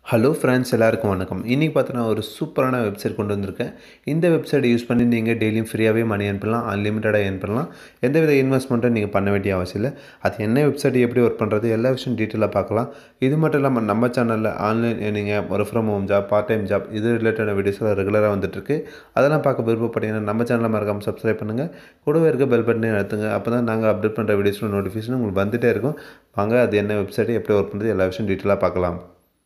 hello friends எல்லாருக்கும் வணக்கம் இன்றைக்கி பார்த்தோன்னா ஒரு சூப்பரான வெப்சைட் கொண்டு வந்திருக்கேன் இந்த வெப்சைட் யூஸ் பண்ணி நீங்கள் டெய்லியும் ஃப்ரீயாகவே மணி அனுப்பலாம் அன்லிமிட்டடாக earn பண்ணலாம் எந்தவித இன்வெஸ்ட்மெண்ட்டும் நீங்கள் பண்ண வேண்டிய அவசியம் இல்லை அது என்ன வெப்சைட் எப்படி ஒர்க் பண்ணுறது எல்லா விஷயம் டீட்டெயிலாக பார்க்கலாம் இது மட்டும் இல்லாமல் நம்ம சேனலில் ஆன்லைன் நீங்கள் work from home job part time job இது ரிலேட்டடான வீடியோஸ்லாம் ரெகுலராக வந்துட்டுருக்கு அதெல்லாம் பார்க்க விருப்பப்பட்டீங்கன்னா நம்ம சேனலை மறக்காமல் சப்ஸ்கிரைப் பண்ணுங்கள் கூடவே இருக்க பெல் பட்டனே அழுத்துங்க அப்போ தான் நாங்கள் அப்டேட் பண்ணுற வீடியோஸில் நோட்டிஃபிகேஷன் உங்களுக்கு வந்துகிட்டே இருக்கும் வாங்க அது என்ன வெப்சைட் எப்படி ஒர்க் பண்ணுறது எல்லா விஷயம் டீட்டெயிலாக பார்க்கலாம்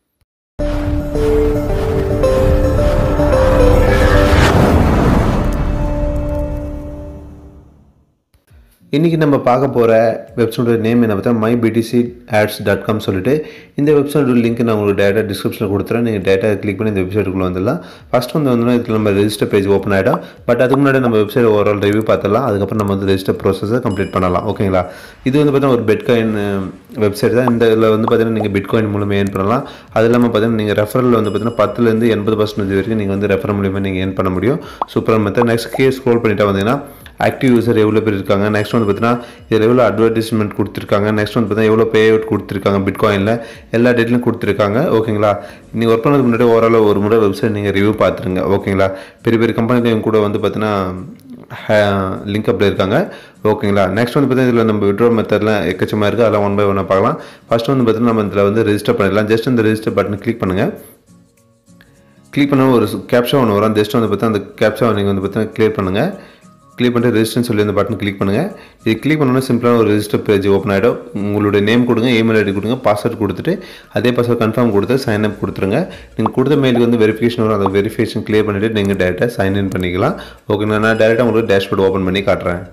இன்றைக்கி நம்ம பார்க்க போகிற வெப்சைட்டோட நேம் என்ன பார்த்தா my PTC ads dot com சொல்லிட்டு இந்த வெப்சைட்டோட லிங்க் நான் உங்களுக்கு டேட்டா டிஸ்கிரிப்ஷனில் கொடுத்துறேன் நீங்கள் டேட்டா கிளிக் பண்ணி இந்த வெப்சைட்டுக்குள்ளே வந்துடலாம் ஃபஸ்ட் வந்து வந்து இதில் நம்ம ரெஜிஸ்டர் பேஜ் ஓப்பன் ஆகிடும் பட் அதுக்கு முன்னாடி நம்ம வெப்சைட் ஓவரால் ரிவ்யூ பார்த்துடலாம் அதுக்கப்புறம் நம்ம வந்து ரெஜிஸ்டர் ப்ரோசஸை கம்ப்ளீட் பண்ணலாம் ஓகேங்களா இது வந்து பார்த்தீங்கன்னா ஒரு பெட்காயின் வெப்சைட் தான் இந்த இதில் வந்து பார்த்தீங்கன்னா நீங்கள் பிட்காயின் மூலமாக ஏர்ன் பண்ணலாம் அது இல்லாமல் பார்த்தீங்கன்னா நீங்கள் ரெஃபரில் வந்து பார்த்தீங்கன்னா பத்துலேருந்து எண்பது பர்சன்டேஜ் வரைக்கும் நீங்கள் வந்து ரெஃபர் மூலியமாக நீங்கள் ஏர்ன் பண்ண முடியும் சூப்பரான மெத்தட் நெக்ஸ்ட் கே ஸ்க்ரோல் பண்ணிட்டா வந்தீங்கன்னா ஆக்டிவ் யூசர் எவ்வளோ பேர் இருக்காங்க நெக்ஸ்ட் வந்து பார்த்தீங்கன்னா இதில் எவ்வளோ அட்வர்டைஸ்மெண்ட் கொடுத்துருக்காங்க நெக்ஸ்ட் வந்து பார்த்தீங்கன்னா எவ்வளோ பே அவுட் கொடுத்துருக்காங்க பிட்காயினில் எல்லா டேட்லையும் கொடுத்துருக்காங்க ஓகேங்களா நீங்கள் ஒர்க் பண்ணதுக்கு முன்னாடி ஓவரால் ஒரு முறை வெப்சைட் நீங்கள் ரிவ்யூ பார்த்துருங்க ஓகேங்களா பெரிய பெரிய கம்பெனிலையும் கூட வந்து பார்த்தீங்கன்னா லிங்க் அப்பில் இருக்காங்க ஓகேங்களா நெக்ஸ்ட் வந்து பார்த்தீங்கன்னா இதில் நம்ம விட்ரோ மெத்தட்லாம் எக்கச்சமாக இருக்குது அதெல்லாம் ஒன் பை ஒன்னாக பார்க்கலாம் ஃபஸ்ட் வந்து பார்த்தீங்கன்னா நம்ம இதில் வந்து ரெஜிஸ்டர் பண்ணிடலாம் ஜஸ்ட் இந்த ரெஜிஸ்டர் பட்டன் கிளிக் பண்ணுங்கள் கிளிக் பண்ண ஒரு கேப்ஷா ஒன்று வரும் ஜஸ்ட் வந்து பார்த்தா அந்த கேப்ஷா நீங்கள் வந்து பார்த்தீங்கன்னா கிளியர் பண்ணுங்கள் கிளிக் பண்ணிட்டு ரெஜிஸ்டர் சொல்லி அந்த பட்டன் கிளிக் பண்ணுங்கள் இது கிளிக் பண்ணோன்னா சிம்பிளான ஒரு ரெஜிஸ்டர் பேஜ் ஓப்பன் ஆகிடும் உங்களுடைய நேம் கொடுங்க இமெயில் ஐடி கொடுங்க பாஸ்வேர்ட் கொடுத்துட்டு அதே பாஸ்வேர்ட் கன்ஃபார்ம் கொடுத்து சைன் அப் கொடுத்துருங்க நீங்கள் கொடுத்த மெயிலுக்கு வந்து வெரிஃபிகேஷன் வரும் அந்த வெரிஃபிகேஷன் கிளியர் பண்ணிவிட்டு நீங்கள் டேரெக்டாக சைன் இன் பண்ணிக்கலாம் ஓகே நான் டேரெக்டாக உங்களுக்கு டேஷ்போர்ட் ஓப்பன் பண்ணி காட்டுறேன்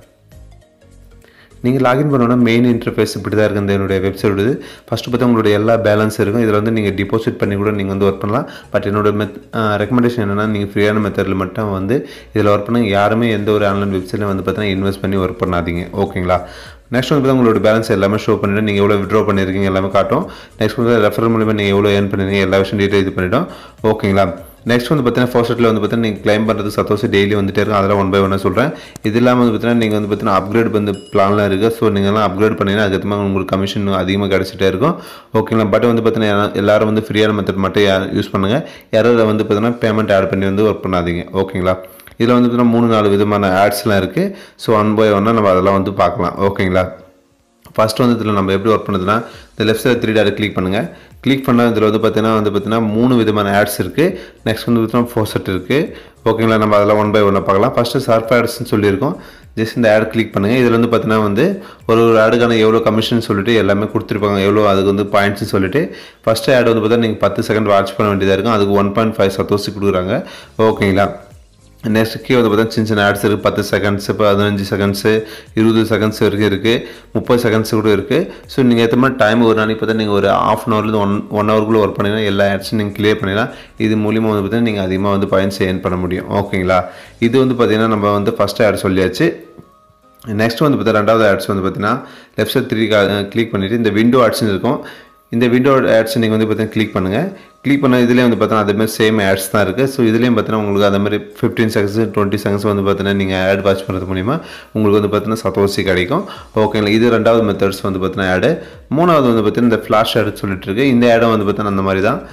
நீங்கள் லாகின் பண்ணோன்னா மெயின் இன்டர்ஃபேஸ் இப்படி தான் இருக்குது இந்த என்னுடைய வெப்சைட் இது ஃபஸ்ட்டு பார்த்தா உங்களுடைய எல்லா பேலன்ஸ் இருக்கும் இதில் வந்து நீங்கள் டிபாசிட் பண்ணி கூட நீங்கள் வந்து ஒர்க் பண்ணலாம் பட் என்னோட மெத் ரெக்கமெண்டேஷன் என்னென்னா நீங்கள் ஃப்ரீயான மெத்தடில் மட்டும் வந்து இதில் ஒர்க் பண்ண யாருமே எந்த ஒரு ஆன்லைன் வெப்சைட்லையும் வந்து பார்த்தீங்கன்னா இன்வெஸ்ட் பண்ணி ஒர்க் பண்ணாதீங்க ஓகேங்களா நெக்ஸ்ட் வந்து உங்களோட பேலன்ஸ் எல்லாமே ஷோ பண்ணிவிட்டு நீங்கள் எவ்வளோ விட்ரா பண்ணியிருக்கீங்க எல்லாமே காட்டும் நெக்ஸ்ட் வந்து ரெஃபர் மூலியமாக நீங்கள் எவ்வளோ ஏர்ன் பண்ணிருக்கீங்க எல்லா விஷயம் டீட்டெயில் இது பண்ணிவிடும் ஓகேங்களா நெக்ஸ்ட் வந்து பார்த்தீங்கன்னா ஃபர்ஸ்ட்டில் வந்து பார்த்தீங்கன்னா நீங்கள் கிளைம் பண்ணுறது சத்தோசி டெய்லி வந்துட்டே இருக்கும் அதெல்லாம் ஒன் பை ஒன்னாக சொல்கிறேன் இது இல்லாமல் வந்து பார்த்தீங்கன்னா நீங்கள் வந்து பார்த்தீங்கன்னா அப்கிரேட் வந்து பிளான்லாம் இருக்குது ஸோ நீங்கள்லாம் அப்கிரேட் பண்ணிங்கன்னா அதுக்கேற்ற உங்களுக்கு கமிஷன் அதிகமாக கிடச்சிட்டே இருக்கும் ஓகேங்களா பட் வந்து பார்த்தீங்கன்னா எல்லாரும் வந்து ஃப்ரீயான மெத்தட் மட்டும் யூஸ் பண்ணுங்கள் யாராவது வந்து பார்த்தீங்கன்னா பேமெண்ட் ஆட் பண்ணி வந்து ஒர்க் பண்ணாதீங்க ஓகேங்களா இதில் வந்து பார்த்தீங்கன்னா மூணு நாலு விதமான ஆட்ஸ்லாம் இருக்குது ஸோ ஒன் பை ஒன்னாக நம்ம அதெல்லாம் வந்து பார்க்கலாம் ஓகேங்களா ஃபஸ்ட்டு வந்து இதில் நம்ம எப்படி ஒர்க் பண்ணுறதுனா இந்த left side three dot click பண்ணுங்கள் கிளிக் பண்ணால் இதில் வந்து பார்த்தீங்கன்னா வந்து பார்த்தீங்கன்னா மூணு விதமான ஆட்ஸ் இருக்குது நெக்ஸ்ட் வந்து பார்த்தீங்கன்னா ஃபோர்செட் இருக்குது ஓகேங்களா நம்ம அதெல்லாம் ஒன் பை ஒன்னாக பார்க்கலாம் ஃபஸ்ட்டு சர்ஃப் ஆட்ஸ்னு சொல்லியிருக்கோம் ஜஸ்ட் இந்த ஆட் கிளிக் பண்ணுங்கள் இதில் வந்து பார்த்தீங்கன்னா வந்து ஒரு ஒரு ஆடுக்கான எவ்வளோ கமிஷன் சொல்லிட்டு எல்லாமே கொடுத்துருப்பாங்க எவ்வளோ அதுக்கு வந்து பாயிண்ட்ஸ்னு சொல்லிட்டு ஃபஸ்ட்டு ஆட் வந்து பார்த்தீங்கன்னா நீங்கள் பத்து செகண்ட் வாட்ச் பண்ண வேண்டியதாக இருக்கும் அதுக்கு ஒன் பாயிண்ட் ஃபைவ் சத்தோசி கொடுக்குறாங்க ஓகேங்களா நெக்ஸ்ட் கீ வந்து பார்த்தா சின்ன சின்ன ஆட்ஸ் இருக்குது பத்து செகண்ட்ஸு பதினஞ்சு செகண்ட்ஸு இருபது செகண்ட்ஸ் வரைக்கும் இருக்குது முப்பது செகண்ட்ஸ் கூட இருக்குது ஸோ நீங்கள் எத்தனை மாதிரி டைம் ஒரு நாளைக்கு பார்த்தா நீங்கள் ஒரு ஆஃப் அன் ஹவர்லேருந்து ஒன் ஒன் ஹவருக்குள்ளே ஒர்க் பண்ணிங்கன்னா எல்லா ஆட்ஸும் நீங்கள் கிளியர் பண்ணிடலாம் இது மூலியமாக வந்து பார்த்தீங்கன்னா நீங்கள் அதிகமாக வந்து பாயிண்ட்ஸ் ஏர்ன் பண்ண முடியும் ஓகேங்களா இது வந்து பார்த்தீங்கன்னா நம்ம வந்து ஃபஸ்ட்டு ஆட் சொல்லியாச்சு நெக்ஸ்ட் வந்து பார்த்தா ரெண்டாவது ஆட்ஸ் வந்து பார்த்தீங்கன்னா லெஃப்ட் சைட் த்ரீ கிளிக் பண்ணிவிட்டு இந்த விண்டோ ஆட்ஸ்னு இருக்கும் இந்த விண்டோ ஆட்ஸ் நீங்கள் வந்து பார்த்தீங்கன்னா கிளிக் பண்ணுங்கள் கிளிக் பண்ண இதுலேயே வந்து பார்த்தீங்கன்னா அதேமாதிரி சேம் ஆட்ஸ் தான் இருக்குது ஸோ இதுலேயும் பார்த்தீங்கன்னா உங்களுக்கு அதே மாதிரி ஃபிஃப்டீன் செகண்ட்ஸ் டுவெண்ட்டி செகண்ட்ஸ் வந்து பார்த்தீங்கன்னா நீங்கள் ஆட் வாட்ச் பண்ணுறது மூலிமா உங்களுக்கு வந்து பார்த்தீங்கன்னா சத்தோசி கிடைக்கும் ஓகேங்களா இது ரெண்டாவது மெத்தட்ஸ் வந்து பார்த்தீங்கன்னா ஆடு மூணாவது வந்து பார்த்தீங்கன்னா இந்த ஃப்ளாஷ் ஆடு சொல்லிட்டு இருக்கு இந்த ஆடம் வந்து பார்த்தீங்கன்னா அந்த மாதிரி தான்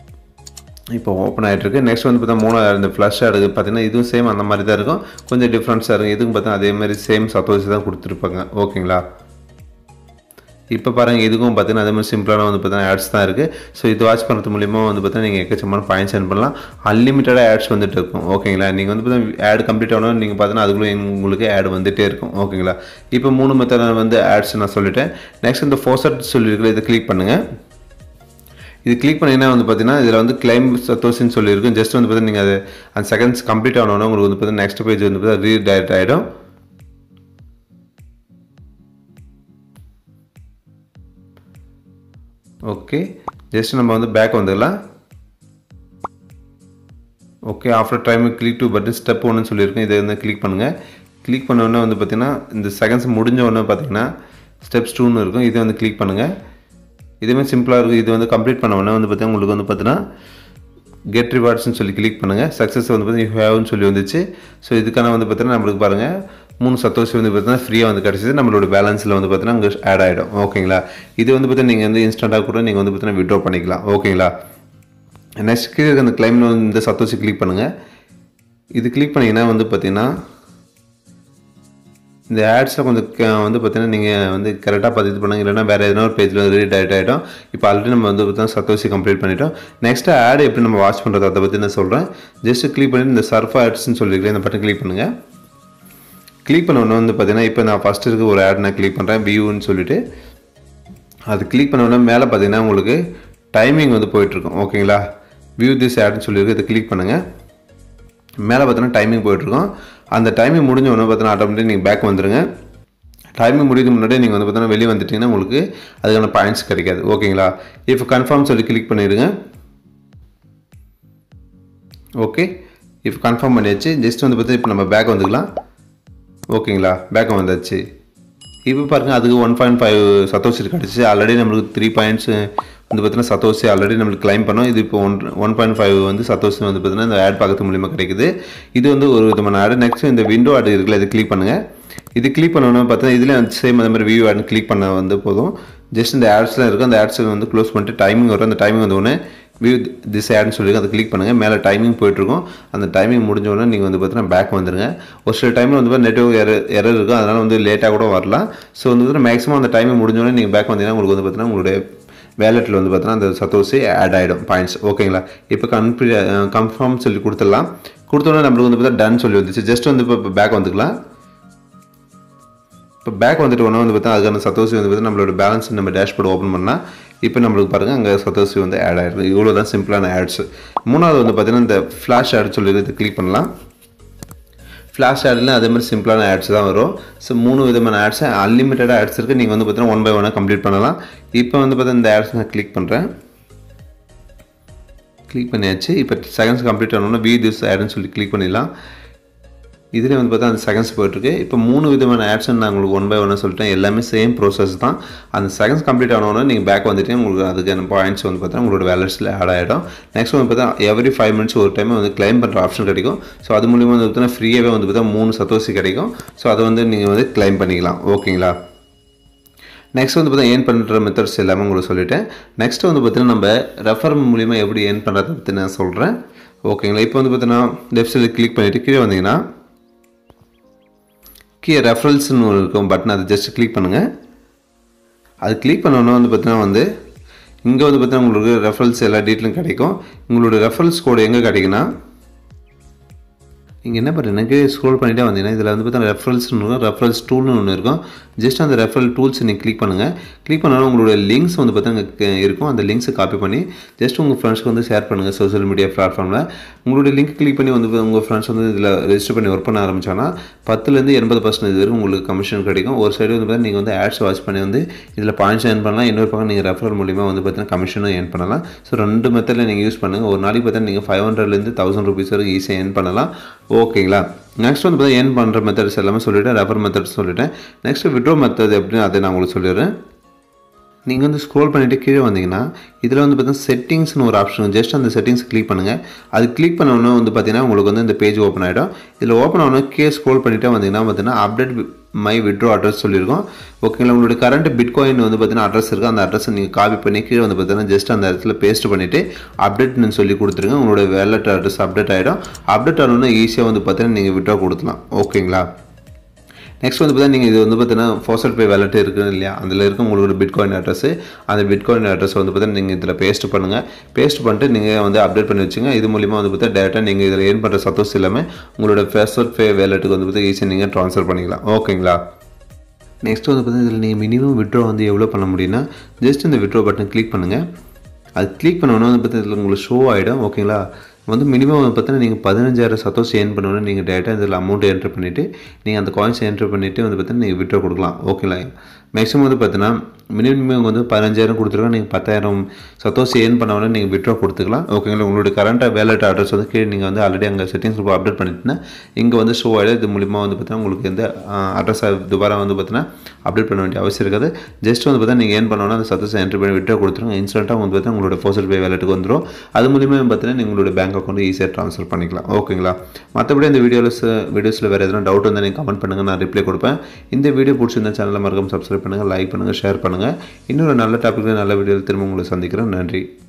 இப்போ ஓப்பன் ஆகிட்டு இருக்கு நெக்ஸ்ட் வந்து பார்த்தா மூணாவது இந்த ஃப்ளஷ் ஆடுது பார்த்தீங்கன்னா இதுவும் சேம் அந்த மாதிரி தான் இருக்கும் கொஞ்சம் டிஃப்ரென்ஸாக இருக்கும் இதுவும் பார்த்தீங்கன்னா அதே மாதிரி சேம் சத்தோசி தான் கொடுத்துருப்பாங்க ஓகேங்களா இப்போ பாருங்கள் இதுக்கும் பார்த்தீங்கன்னா அதே மாதிரி சிம்பிளான வந்து பார்த்தீங்கன்னா ஆட்ஸ் தான் இருக்குது ஸோ இது வாட்ச் பண்ணுறது மூலிமா வந்து பார்த்தீங்கன்னா நீங்கள் எக்கச்சமான பாயிண்ட்ஸ் ஏர்ன் பண்ணலாம் அன்லிமிட்டடாக ஆட்ஸ் வந்துட்டு இருக்கும் ஓகேங்களா நீங்கள் வந்து பார்த்தீங்கன்னா ஆட் கம்ப்ளீட் ஆகணும் நீங்கள் பார்த்தீங்கன்னா அதுக்குள்ளே உங்களுக்கு ஆட் வந்துகிட்டே இருக்கும் ஓகேங்களா இப்போ மூணு மெத்தட் வந்து ஆட்ஸ் நான் சொல்லிட்டேன் நெக்ஸ்ட் இந்த ஃபோர்சட் சொல்லியிருக்கிற இதை கிளிக் பண்ணுங்கள் இது கிளிக் பண்ணிங்கன்னா வந்து பார்த்தீங்கன்னா இதில் வந்து கிளைம் சத்தோசின்னு சொல்லியிருக்கும் ஜஸ்ட் வந்து பார்த்தீங்கன்னா நீங்கள் அது அந்த செகண்ட்ஸ் கம்ப்ளீட் ஆகணும்னா உங்களுக்கு வந்து பார்த்தீங்கன்னா நெக்ஸ்ட் பேஜ் வந்து பார்த்தீங்கன்னா ரீடைரக்ட் ஆகிடும் ஓகே ஜஸ்ட் நம்ம வந்து பேக் வந்துடலாம் okay after time click to button step ஒன்று சொல்லியிருக்கேன் இதை வந்து கிளிக் பண்ணுங்கள் கிளிக் பண்ணோடனே வந்து பார்த்திங்கன்னா இந்த செகண்ட்ஸ் முடிஞ்ச உடனே பார்த்தீங்கன்னா ஸ்டெப்ஸ் டூன்னு இருக்கும் இதை வந்து கிளிக் பண்ணுங்கள் இதுவுமே சிம்பிளாக இருக்கும் இது வந்து கம்ப்ளீட் பண்ண உடனே வந்து பார்த்தீங்கன்னா உங்களுக்கு வந்து பார்த்தீங்கன்னா கெட் ரிவார்ட்ஸ்னு சொல்லி கிளிக் பண்ணுங்கள் சக்ஸஸ் வந்து பார்த்தீங்கன்னா ஹேவ்னு சொல்லி வந்துச்சு ஸோ இதுக்கான வந்து பார்த்தீங்கன்னா நம்மளுக்கு பாருங்கள் மூணு சத்தோசி வந்து பார்த்தீங்கன்னா ஃப்ரீயாக வந்து கிடச்சிது நம்மளோட பேலன்ஸில் வந்து பார்த்தீங்கன்னா அங்கே ஆட் ஆகிடும் ஓகேங்களா இது வந்து பார்த்தீங்கன்னா நீங்கள் வந்து இன்ஸ்டண்ட்டாக கூட நீங்கள் வந்து பார்த்தீங்கன்னா விட்ரா பண்ணிக்கலாம் ஓகேங்களா நெக்ஸ்ட் கீழே இருக்க அந்த கிளைம் இந்த சத்தோசி கிளிக் பண்ணுங்கள் இது கிளிக் பண்ணிங்கன்னா வந்து பார்த்தீங்கன்னா இந்த ஆட்ஸில் கொஞ்சம் க- வந்து பார்த்தீங்கன்னா நீங்கள் வந்து கரெக்டாக பார்த்து இது பண்ணுங்க இல்லைன்னா வேறு எதனா ஒரு பேஜில் வந்து ரீட் ஆகிட் ஆகிட்டோம் இப்போ ஆல்ரெடி நம்ம வந்து பார்த்தீங்கன்னா சத்தோசி கம்ப்ளீட் பண்ணிட்டோம் நெக்ஸ்ட்டு ஆட் எப்படி நம்ம வாட்ச் பண்ணுறது அதை பற்றி நான் சொல்கிறேன் ஜஸ்ட் கிளிக் பண்ணி இந்த சர்ஃப் ஆட்ஸ்னு சொல்லியிருக்கேன் இந்த பட்டன் கிளிக் பண்ணுங்கள் கிளிக் பண்ண உடனே வந்து பார்த்தீங்கன்னா இப்போ நான் ஃபஸ்ட்டு இருக்க ஒரு ஆட் நான் கிளிக் பண்ணுறேன் வியூன்னு சொல்லிட்டு அது கிளிக் பண்ண உடனே மேலே பார்த்தீங்கன்னா உங்களுக்கு டைமிங் வந்து போயிட்டுருக்கும் ஓகேங்களா வியூ திஸ் ஆட்னு சொல்லியிருக்கு இதை கிளிக் பண்ணுங்கள் மேலே பார்த்தீங்கன்னா டைமிங் போயிட்டுருக்கோம் அந்த டைமிங் முடிஞ்ச உடனே பார்த்தீங்கன்னா ஆட்டோமேட்டிக் நீங்கள் பேக் வந்துடுங்க டைமிங் முடியுது முன்னாடியே நீங்கள் வந்து பார்த்தீங்கன்னா வெளியே வந்துட்டீங்கன்னா உங்களுக்கு அதுக்கான பாயிண்ட்ஸ் கிடைக்காது ஓகேங்களா இப்போ கன்ஃபார்ம் சொல்லி கிளிக் பண்ணிடுங்க ஓகே இப்போ கன்ஃபார்ம் பண்ணியாச்சு ஜஸ்ட் வந்து பார்த்தீங்கன்னா இப்போ நம்ம பேக் வந்துக்கலாம் ஓகேங்களா பேக் வந்தாச்சு இப்போ பாருங்க அதுக்கு ஒன் பாயிண்ட் ஃபைவ் சத்தோசி கிடச்சி ஆல்ரெடி நம்மளுக்கு த்ரீ பாயிண்ட்ஸ் வந்து பார்த்தீங்கன்னா சத்தோசி ஆல்ரெடி நம்மளுக்கு கிளைம் பண்ணோம் இது இப்போ ஒன் ஒன் பாயிண்ட் ஃபைவ் வந்து சத்தோசி வந்து பார்த்தீங்கன்னா இந்த ஆட் பார்க்கறது மூலியமாக கிடைக்குது இது வந்து ஒரு விதமான ஆடு நெக்ஸ்ட் இந்த விண்டோ ஆடு இருக்குல்ல இது கிளிக் பண்ணுங்கள் இது கிளிக் பண்ணணும் பார்த்தா இதில் சேம் அந்த மாதிரி வியூ ஆட் கிளிக் பண்ண வந்து போதும் ஜஸ்ட் இந்த ஆட்ஸ்லாம் இருக்கும் அந்த ஆட்ஸ் வந்து க்ளோஸ் பண்ணிட்டு டைமிங் வரும் அந்த டைமிங் வந்து ஒன்று வியூ திஸ் ஆட்னு சொல்லி அதை கிளிக் பண்ணுங்கள் மேலே டைமிங் போயிட்டுருக்கும் அந்த டைமிங் முடிஞ்ச உடனே நீங்கள் வந்து பார்த்தீங்கன்னா பேக் வந்துருங்க ஒரு சில டைமில் வந்து நெட்ஒர்க் எரர் எரர் இருக்கும் அதனால் வந்து லேட்டாக கூட வரலாம் ஸோ வந்து பார்த்தீங்கன்னா மேக்ஸிமம் அந்த டைமிங் முடிஞ்ச உடனே நீங்கள் பேக் வந்தீங்கன்னா உங்களுக்கு வந்து பார்த்தீங்கன்னா உங்களுடைய வேலெட்டில் வந்து பார்த்தீங்கன்னா அந்த சத்தோசி ஆட் ஆகிடும் பாயிண்ட்ஸ் ஓகேங்களா இப்போ கன்ஃபி கன்ஃபார்ம் சொல்லி கொடுத்துடலாம் கொடுத்தோன்னே நம்மளுக்கு வந்து பார்த்தா டன் சொல்லி வந்துச்சு ஜஸ்ட் வந்து இப்போ பேக் வந்துக்கலாம் இப்போ பேக் வந்துட்டு ஒன்று வந்து பார்த்தா அதுக்கான சத்தோசி வந்து பார்த்தா நம்மளோட பேலன்ஸ் நம்ம டேஷ்போர்ட் ஓப்பன் பண்ணால் இப்போ நம்மளுக்கு பாருங்கள் அங்கே சத்தோசி வந்து ஆட் ஆகிருக்கு இவ்வளோ தான் சிம்பிளான ஆட்ஸ் மூணாவது வந்து பார்த்தீங்கன்னா இந்த ஃப்ளாஷ் ஆட் சொல்லி இதை கிளிக் பண்ணலாம் ஃப்ளாஷ் ஆட்லாம் அதே மாதிரி சிம்பிளான ஆட்ஸ் தான் வரும் ஸோ மூணு விதமான ஆட்ஸ் அன்லிமிட்டட் ஆட்ஸ் இருக்குது நீங்கள் வந்து பார்த்தீங்கன்னா ஒன் பை ஒன்னாக கம்ப்ளீட் பண்ணலாம் இப்போ வந்து பார்த்தீங்கன்னா இந்த ஆட்ஸ் நான் கிளிக் பண்ணுறேன் கிளிக் பண்ணியாச்சு இப்போ செகண்ட்ஸ் கம்ப்ளீட் ஆனோன்னா வியூ திஸ் ஆடுன்னு சொல்லி கிளிக் பண்ணிடலாம் இதில் வந்து பார்த்தா அந்த செகண்ட்ஸ் போயிட்டுருக்கு இப்போ மூணு விதமான ஆட்ஸ் நான் உங்களுக்கு ஒன் பை ஒன்னாக சொல்லிட்டேன் எல்லாமே சேம் ப்ரோசஸ் தான் அந்த செகண்ட்ஸ் கம்ப்ளீட் ஆனோன்னா நீங்கள் பேக் வந்துட்டு உங்களுக்கு அதுக்கான பாயிண்ட்ஸ் வந்து பார்த்தா உங்களோட வேலட்ஸில் ஆட் ஆகிடும் நெக்ஸ்ட் வந்து பார்த்தா எவ்ரி ஃபைவ் மினிட்ஸ் ஒரு டைம் வந்து கிளைம் பண்ணுற ஆப்ஷன் கிடைக்கும் ஸோ அது மூலியமாக வந்து பார்த்தீங்கன்னா ஃப்ரீயாகவே வந்து பார்த்தா மூணு சத்தோசி கிடைக்கும் ஸோ அதை வந்து நீங்கள் வந்து கிளைம் பண்ணிக்கலாம் ஓகேங்களா நெக்ஸ்ட் வந்து பார்த்தீங்கன்னா ஏர்ன் பண்ணுற மெத்தட்ஸ் எல்லாமே உங்களுக்கு சொல்லிட்டேன் நெக்ஸ்ட் வந்து பார்த்தீங்கன்னா நம்ம ரெஃபர் மூலிமா எப்படி ஏர்ன் பண்ணுறதை பற்றி நான் சொல்கிறேன் ஓகேங்களா இப்போ வந்து பார்த்தீங்கன்னா லெஃப்ட் சைடில் கிளிக் பண்ணிவிட்டு கீழே வந்தீங்கன்னா கீழே ரெஃபரல்ஸ்னு ஒரு இருக்கும் பட்டன் அதை ஜஸ்ட் கிளிக் பண்ணுங்கள் அது கிளிக் பண்ணோன்னா வந்து பார்த்தீங்கன்னா வந்து இங்கே வந்து பார்த்தீங்கன்னா உங்களுக்கு ரெஃபரல்ஸ் எல்லா டீட்டெயிலும் கிடைக்கும் உங்களோட ரெஃபரல்ஸ் கோடு எங்கே கிடைக்குன்னா நீங்கள் என்ன பண்ணுறீங்க ஸ்க்ரோல் பண்ணிட்டே வந்தீங்கன்னா இதில் வந்து பார்த்தீங்கன்னா ரெஃபரல்ஸ்னு இருக்கும் ரெஃபரல்ஸ் டூல்னு ஒன்று இருக்கும் ஜஸ்ட் அந்த ரெஃபரல் டூல்ஸ் நீங்கள் கிளிக் பண்ணுங்கள் கிளிக் பண்ணாலும் உங்களோட லிங்க்ஸ் வந்து பார்த்தீங்கன்னா இருக்கும் அந்த லிங்க்ஸை காப்பி பண்ணி ஜஸ்ட் உங்கள் ஃப்ரெண்ட்ஸ்க்கு வந்து ஷேர் பண்ணுங்கள் சோஷியல் மீடியா பிளாட்ஃபார்மில் உங்களுடைய லிங்க் கிளிக் பண்ணி வந்து உங்கள் ஃப்ரெண்ட்ஸ் வந்து இதில் ரெஜிஸ்டர் பண்ணி ஒர்க் பண்ண ஆரம்பிச்சாங்கன்னா பத்துலேருந்து எண்பது பர்சன்டேஜ் வரைக்கும் உங்களுக்கு கமிஷன் கிடைக்கும் ஒரு சைடு வந்து பார்த்தீங்கன்னா நீங்கள் வந்து ஆட்ஸ் வாட்ச் பண்ணி வந்து இதில் பாயிண்ட்ஸ் ஏர்ன் பண்ணலாம் இன்னொரு பக்கம் நீங்கள் ரெஃபரல் மூலிமா வந்து பார்த்தீங்கன்னா கமிஷனும் ஏர்ன் பண்ணலாம் ஸோ ரெண்டு மெத்தடில் நீங்கள் யூஸ் பண்ணுங்கள் ஒரு நாளைக்கு பார்த்தீங்கன்னா நீங்கள் ஃபைவ் ஹண்ட்ரட்லேருந்து தௌசண்ட் ருபீஸ் வரைக்கும் ஈஸியாக ஏர்ன் பண்ணலாம் ஓகேங்களா நெக்ஸ்ட் வந்து பார்த்தீங்கன்னா ஏர்ன் பண்ணுற மெத்தட்ஸ் எல்லாமே சொல்லிவிட்டேன் ரெஃபர் மெத்தட்ஸ் சொல்லிட்டேன் நெக்ஸ்ட் விட்ரோ மெத்தட் எப்படின்னு அதை நான் உங்களுக்கு சொல்லிடுறேன் நீங்கள் வந்து ஸ்க்ரோல் பண்ணிவிட்டு கீழே வந்தீங்கன்னா இதில் வந்து பார்த்தீங்கன்னா செட்டிங்ஸ்னு ஒரு ஆப்ஷன் ஜஸ்ட் அந்த செட்டிங்ஸ் கிளிக் பண்ணுங்கள் அது கிளிக் பண்ணோன்னே வந்து பார்த்தீங்கன்னா உங்களுக்கு வந்து இந்த பேஜ் ஓப்பன் ஆகிடும் இதில் ஓப்பன் ஆகணும் கீழே ஸ்க்ரோல் பண்ணிட்டே வந்தீங்கன்னா பார்த்தீங்கன்னா அப்டேட் மை விட்ரோ அட்ரஸ் சொல்லியிருக்கோம் ஓகேங்களா உங்களுடைய கரண்ட் பிட்காயின் வந்து பார்த்தீங்கன்னா அட்ரஸ் இருக்குது அந்த அட்ரஸை நீங்கள் காப்பி பண்ணி கீழே வந்து பார்த்தீங்கன்னா ஜஸ்ட் அந்த இடத்துல பேஸ்ட் பண்ணிவிட்டு அப்டேட்னு சொல்லி கொடுத்துருங்க உங்களோட வேலட் அட்ரஸ் அப்டேட் ஆகிடும் அப்டேட் ஆகணும்னா ஈஸியாக வந்து பார்த்தீங்கன்னா நீங்கள் விட்ரா கொடுக்கலாம் ஓகேங்களா நெக்ஸ்ட் வந்து பார்த்தீங்கன்னா நீங்கள் இது வந்து பார்த்தீங்கன்னா ஃபோசட் பே வேலட் இருக்குது இல்லையா அதில் இருக்க உங்களோட பிட்காயின் அட்ரஸ் அந்த பிட்காயின் அட்ரஸ் வந்து பார்த்தீங்கன்னா நீங்கள் இதில் பேஸ்ட் பண்ணுங்கள் பேஸ்ட் பண்ணிட்டு நீங்கள் வந்து அப்டேட் பண்ணி வச்சுங்க இது மூலிமா வந்து பார்த்தா டேரெக்டாக நீங்கள் இதில் ஏர்ன் பண்ணுற சத்தோஸ் எல்லாமே உங்களோட ஃபேஸ்வர்ட் பே வேலட்டுக்கு வந்து பார்த்தா ஈஸியாக நீங்கள் ட்ரான்ஸ்ஃபர் பண்ணிக்கலாம் ஓகேங்களா நெக்ஸ்ட் வந்து பார்த்தீங்கன்னா இதில் நீங்கள் மினிமம் விட்ரோ வந்து எவ்வளோ பண்ண முடியும்னா ஜஸ்ட் இந்த விட்ரோ பட்டன் கிளிக் பண்ணுங்கள் அது கிளிக் பண்ணோன்னா வந்து பார்த்தீங்கன்னா இதில் உங்களுக்கு ஷோ ஆகிடும் ஓகேங்களா வந்து மினிமம் வந்து பார்த்தீங்கன்னா நீங்கள் பதினஞ்சாயிரம் சத்தோஸ் ஏர்ன் பண்ணணும் நீங்கள் டேரெக்டாக இதில் அமௌண்ட் என்ட்ரு பண்ணிவிட்டு நீங்கள் அந்த காயின்ஸ் என்ட்ரு பண்ணிவிட்டு வந்து பார்த்தீங்கன்னா நீங்கள் விட்ரோ கொடுக்கலாம் ஓகேங்களா மேக்ஸிமம் வந்து பார்த்தீங்கன்னா மினிமம் வந்து பதினஞ்சாயிரம் கொடுத்துருக்கோம் நீங்கள் பத்தாயிரம் சத்தோஸ் ஏர்ன் பண்ணவொடனே நீங்கள் விட்ரா கொடுத்துக்கலாம் ஓகேங்களா உங்களுடைய கரண்ட்டாக வேலட் அட்ரஸ் வந்து கீழே நீங்கள் வந்து ஆல்ரெடி அங்கே செட்டிங்ஸ் அப்டேட் பண்ணிட்டுனா இங்கே வந்து ஷோ ஆகிடும் இது மூலிமா வந்து பார்த்தீங்கன்னா உங்களுக்கு எந்த அட்ரஸை துபாரா வந்து பார்த்தீங்கன்னா அப்டேட் பண்ண வேண்டிய அவசியம் இருக்காது ஜஸ்ட் வந்து பார்த்தீங்கன்னா நீங்கள் ஏர்ன் பண்ணோன்னா அந்த சத்தோஸ் என்ட்ரி பண்ணி விட்ரா கொடுத்துருங்க இன்ஸ்டண்ட்டாக வந்து பார்த்தீங்கன்னா உங்களோட ஃபோசல் பே வேலட்டுக்கு வந்துடும் அது மூலிமா பார்த்தீங்கன்னா உங்களோட பேங்க் அக்கௌண்ட் ஈஸியாக ட்ரான்ஸ்ஃபர் பண்ணிக்கலாம் ஓகேங்களா மற்றபடி இந்த வீடியோஸ் வீடியோஸில் வேறு எதனா டவுட் வந்து நீங்கள் கமெண்ட் பண்ணுங்கள் நான் ரிப்ளை கொடுப்பேன் இந்த வீடியோ பிடிச்சிருந்த சேனலை மறக்காம சப்ஸ்கிரைப் பண்ணுங்கள் லைக் பண்ணுங்கள் ஷேர் பண்ணுங்கள் இன்னொரு நல்ல டாப்பிக்கில் நல்ல வீடியோவில் திரும்ப உங்களை சந்திக்கிறேன் நன்றி